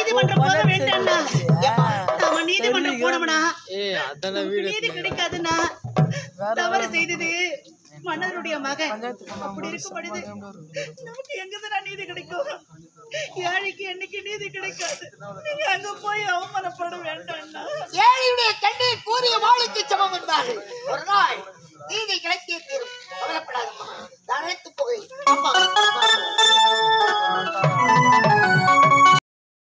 நீதிமன்றம் போக வேண்டாம்னா ஏம்மா, நாம நீதிமன்றம் போனோம்னா ஏய் அதான நமக்கு நீதி கிடைக்காதுன்னா தவறு செய்தது மன்னருடைய மகன் அப்படி இருக்கும் பொழுது நமக்கு எங்கதான் நீதி கிடைக்கும் ஏழைக்கு என்னைக்கு நீதி கிடைக்காது நீங்க அங்க போய் அவமானப்பட வேண்டாம்னா ஏழையுடைய கண்ணீர் கூறிய வாளுக்கு சமம் என்பார்கள் ஒரு நாள் நீதி கிடைத்தே தீரும் கவலைப்படாதம்மா தனத்து புகை அம்மா, அம்மா.